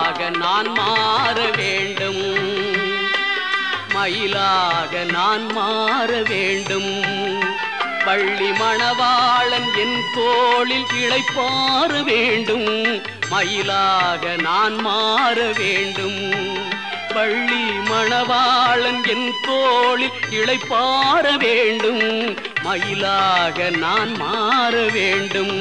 மயிலாக நான் மாற வேண்டும் மயிலாக நான் மாற வேண்டும் பள்ளி மணவாளன் என் தோளில் இளைப்பாற வேண்டும் மயிலாக நான் மாற வேண்டும் பள்ளி மணவாளன் என் தோளில் இளைப்பாற வேண்டும் மயிலாக நான் மாற வேண்டும்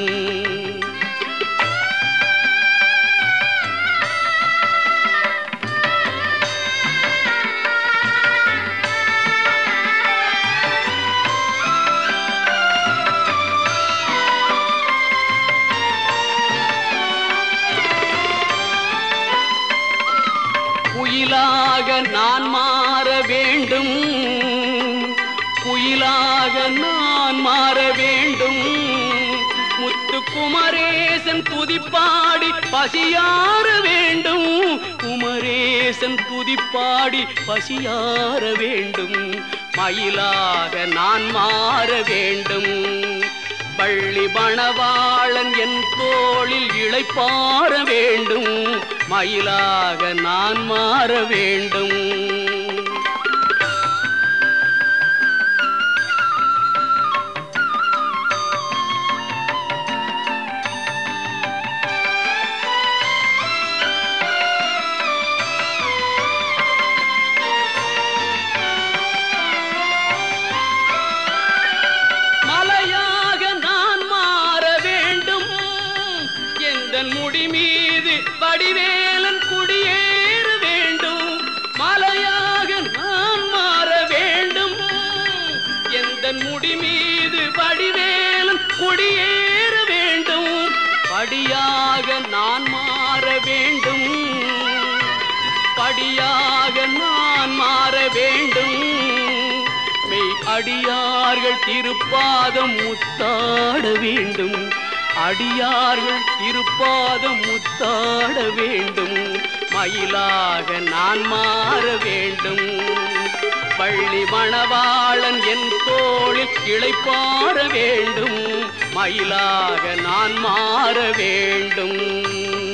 குயிலாக நான் மாற வேண்டும் குயிலாக நான் மாற வேண்டும் முத்து குமரேசன் துதிப்பாடி பசியார வேண்டும் குமரேசன் துதிப்பாடி பசியார வேண்டும் மயிலாக நான் மாற வேண்டும் பள்ளி பணவாளன் என் தோளில் இளைப்பாற வேண்டும் மயிலாக நான் மாற வேண்டும் மலையாக நான் மாற வேண்டும் எந்த முடி மீது வடிவேலன் குடியேற வேண்டும் மலையாக நான் மாற வேண்டும் எந்த முடி மீது வடிவேலன் குடியேற வேண்டும் படியாக நான் மாற வேண்டும் படியாக நான் மாற வேண்டும் மெய் அடியார்கள் திருப்பாதம் முத்தாட வேண்டும் அடியார்கள் திருப்பாதம் முத்தாட வேண்டும் மயிலாக நான் மாற வேண்டும் பள்ளி மணவாளன் என் தோளில் இளைப்பாற வேண்டும் மயிலாக நான் மாற வேண்டும்